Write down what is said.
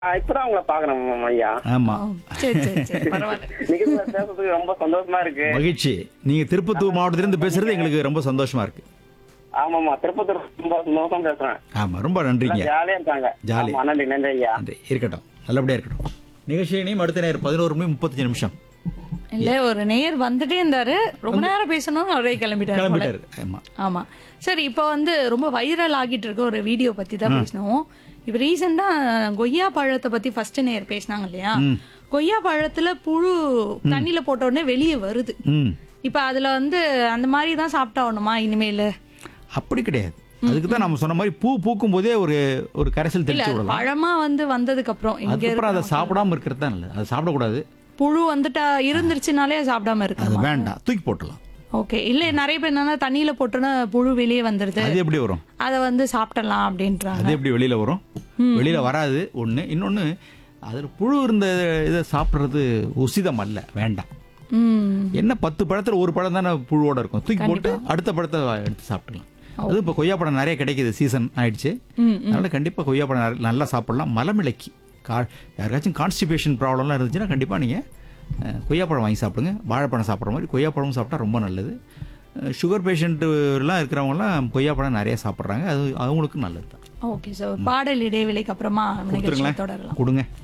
ஆ, இப்பதான் உங்களை பாக்குறேன் ஐயா ஆமா ஓ, சரி சரி சரி பரவாயில்ல நிகழ்ச்சியில பேசுறதுக்கு ரொம்ப சந்தோஷமா இருக்கு மகிழ்ச்சி நீங்க திருப்பத்தூர் மாவட்டத்திலிருந்து பேசுறது எங்களுக்கு ரொம்ப சந்தோஷமா இருக்கு ஆமாமா திருப்பத்தூர் ரொம்ப சந்தோஷம் பேசுறேன் ஆமா ரொம்ப நன்றிங்க ஜாலியா இருக்காங்க ஜாலி. ஆமா, நன்றி நன்றி ஐயா நன்றி இருக்கட்டும் நல்லபடியா இருக்கட்டும் நிகழ்ச்சியினையும் அடுத்த நேரம் பதினோரு மணி முப்பத்தஞ்சு நிமிஷம் இல்ல ஒரு நேயர் வந்துட்டே இருந்தாரு ரொம்ப நேரம் பேசணும் அவரே கிளம்பிட்டாரு போல. கிளம்பிட்டாரு ஆமா ஆமா சரி இப்போ வந்து ரொம்ப வைரல் ஆகிட்டு இருக்க ஒரு வீடியோ பத்தி தான் பேசணும் இப்போ ரீசெண்டா கொய்யா பழத்தை பத்தி ஃபர்ஸ்ட் நேயர் பேசினாங்க இல்லையா கொய்யா பழத்துல புழு தண்ணியில போட்ட உடனே வெளியே வருது ம் இப்போ அதுல வந்து அந்த மாதிரி தான் சாப்பிட்டாகணுமா இனிமேல் அப்படி கிடையாது அதுக்கு தான் நம்ம சொன்ன மாதிரி பூ பூக்கும் போதே ஒரு ஒரு கரைசல் இல்ல தெளிச்சு அது விடலாம் பழமா வந்து வந்ததுக்கு அப்புறம் இங்க அதுக்கப்புறம் அதை இருக்க சாப்பிடாம இருக்கிறது தான் நல்லது அதை சாப்பிடக்கூடாது புழு வந்துட்டா இருந்துருச்சுனாலே சாப்பிடாம அது இருக்காங்க வேண்டாம் தூக்கி போட்டுடலாம் ஓகே இல்ல நிறைய பேர் என்னன்னா தண்ணியில போட்டோன்னா புழு வெளியே வந்துருது அது எப்படி வரும் அதை வந்து சாப்பிடலாம் அப்படின்றாங்க அது எப்படி வெளியில வரும் வெளியில வராது ஒண்ணு இன்னொன்னு அதுல புழு இருந்த இதை சாப்பிடுறது உசிதம் அல்ல வேண்டாம் ம் என்ன பத்து பழத்துல ஒரு பழம் தானே புழுவோட இருக்கும் தூக்கி போட்டு அடுத்த பழத்தை எடுத்து சாப்பிடலாம் அது இப்போ கொய்யா பழம் நிறைய கிடைக்குது சீசன் ஆயிடுச்சு ம், அதனால கண்டிப்பா கொய்யா பழம் நிறைய- நல்லா சாப்பிடலாம் மலமிளக்கி கா யாருக்காச்சும் கான்ஸ்டிபேஷன் ப்ராப்ளம்லாம் இருந்துச்சுன்னா கண்டிப்பா நீங்க அஹ், கொய்யாப்பழம் வாங்கி சாப்பிடுங்க வாழைப்பழம் சாப்பிட்ற மாதிரி கொய்யாப்பழமும் சாப்பிட்டா ரொம்ப நல்லது சுகர் பேஷண்ட்டுலாம் இருக்கிறவங்கலாம் கொய்யாப்பழம் நிறைய சாப்பிட்றாங்க அது அவங்களுக்கும் நல்லது தான் ஓகே சார் பாடல் இடைவேளைக்கு அப்புறமா நிகழ்ச்சியை கொடுத்துருங்களேன் தொடரலாம் கொடுங்க